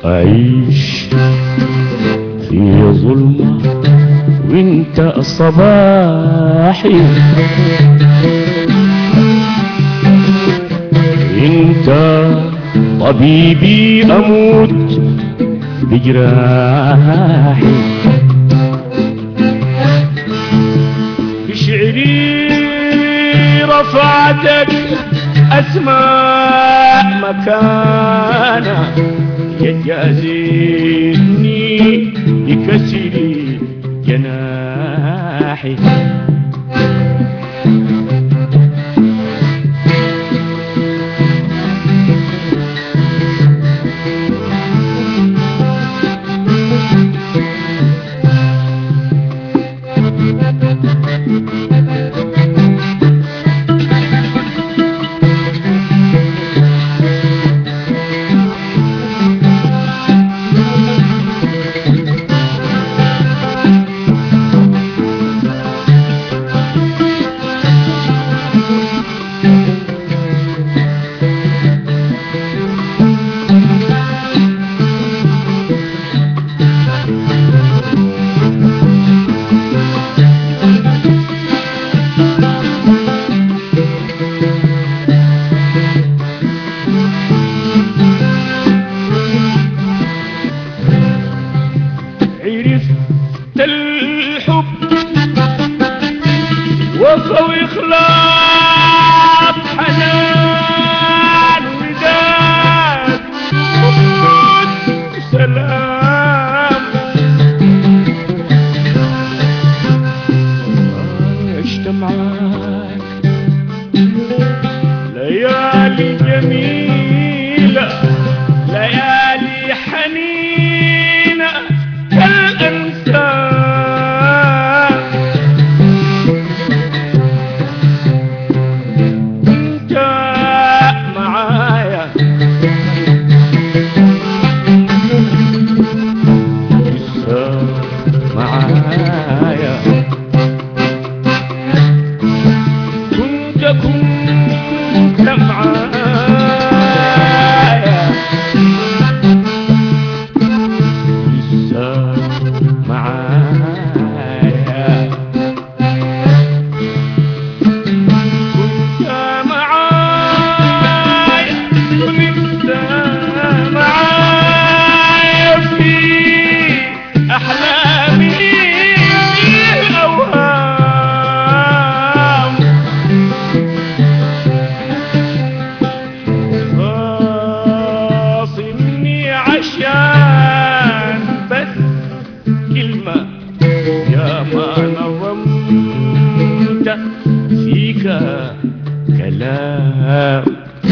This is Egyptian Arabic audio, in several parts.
أعيش في ظلمة وانت الصباحي انت طبيبي اموت بجراحي في شعري رفعتك اسماء مكانه يجازيني بكسر جناحي عرفت الحب وفا وإخلاص حنان وداد وسلام عشت معاك ليالي جميلة ليالي حنينة كالأنسان انت معايا لسه معايا كنت كنت معايا لسه معايا كنت معايا كنت معايا في أحلامي الأوهام خاصمني عشان بس كلمة يا ما نظمت فيك كلام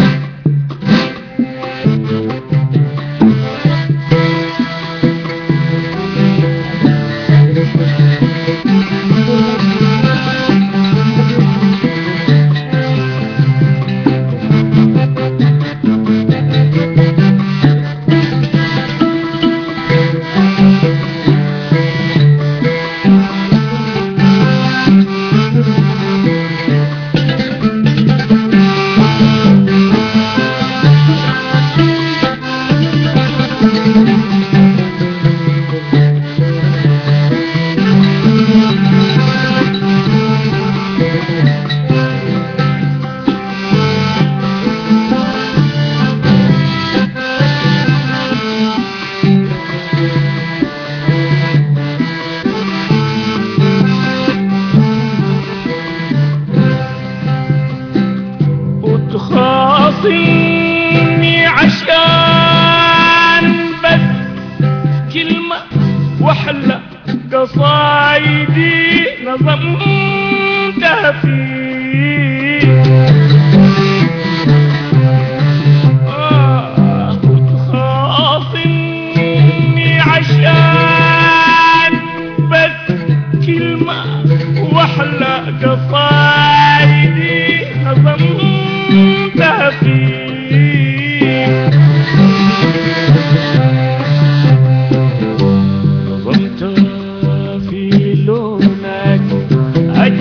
وتخاصمني عشان بس كلمة وحلة قصايدي نظمتها فيك آه، وتخاصمني عشان بس كلمة وحلة قصايدي نظمتها فيك نظمت في لونك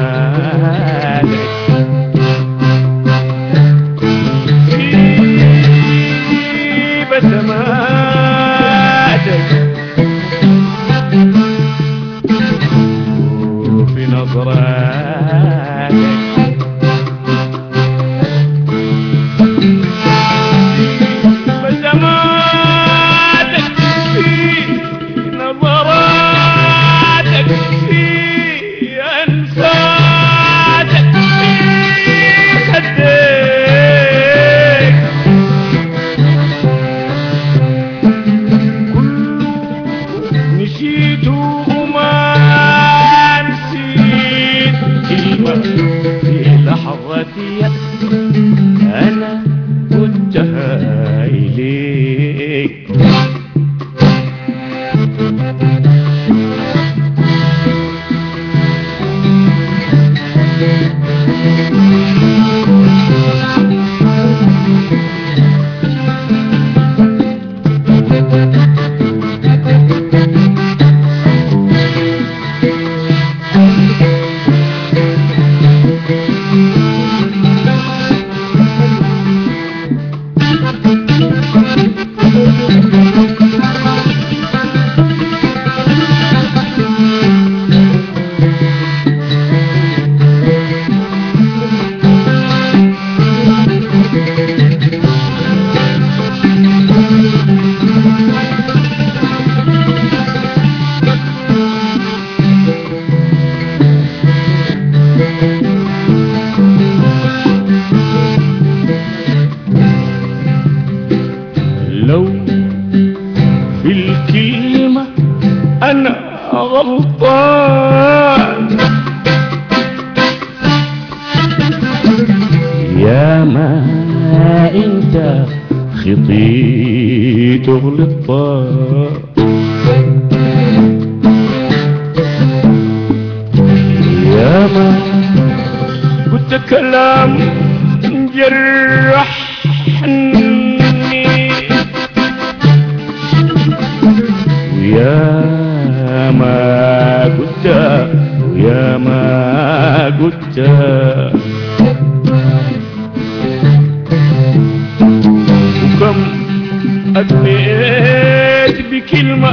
جمالك في بسماتك وفي نظراتك بسماتك في نظراتك في أنفاسك في خديك نسيت وما نسيت كلمة في لحظة يأس أنا قلتها إليك لو في الكلمة أنا غلطان يا ما أنت خطيت غلطان يا ما قلت كلام جرحني ويا ما قلت ويا ما قلت وكم أدميت بكلمة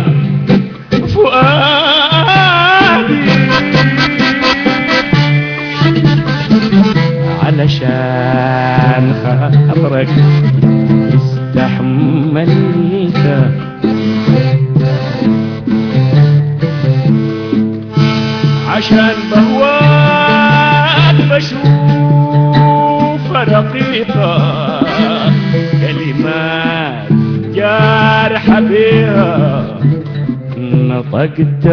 فؤادي علشان خاطرك استحملت عشان بهواك بشوف رقيقة كلمات جارحة بيها نطقت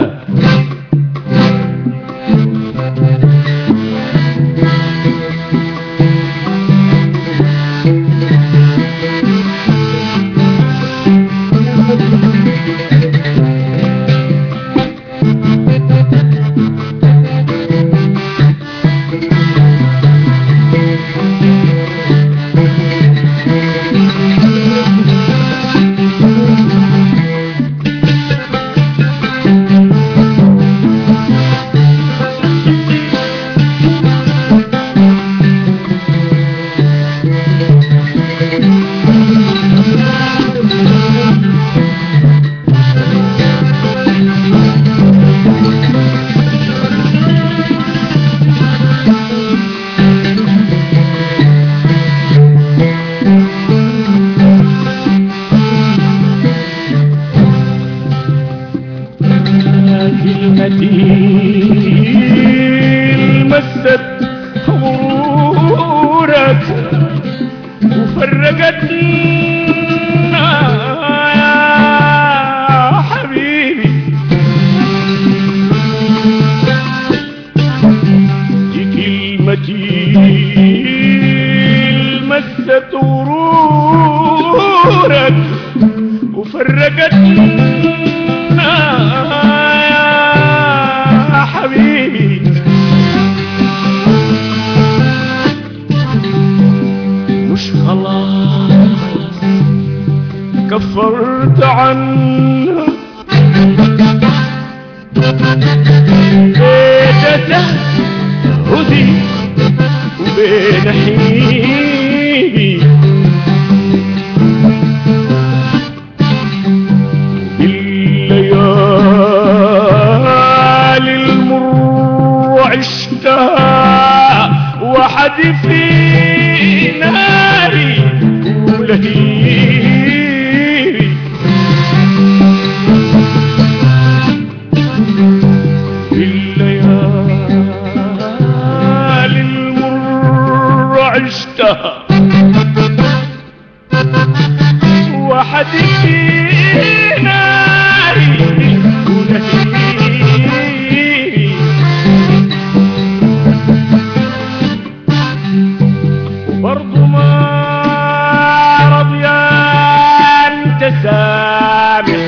كلمتي مست غرورك وفرقتنا يا حبيبي دي كلمتي مست غرورك وفرقتنا يا حبيبي مش خلاص كفرت عنها بيتته نحيبي بالليالي المر عشتها وحد في ناري ولهيبي بالليالي المر عشتها وحد في ناري ولهيبي وبرضه ما رضيان تسامح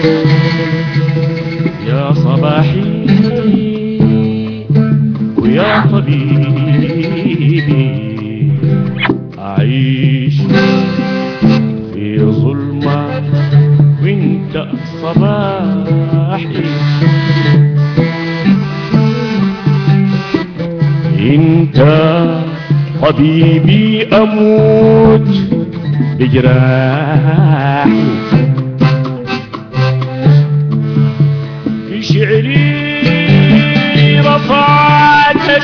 يا صباحي ويا طبيبي أعيش في ظلمة وانت صباحي انت طبيبي اموت بجراحي في شعري رفعتك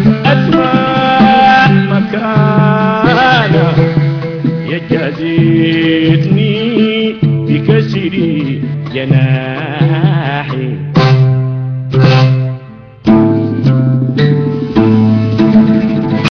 أسماء مكانه يا جازيتني بكسر جناحي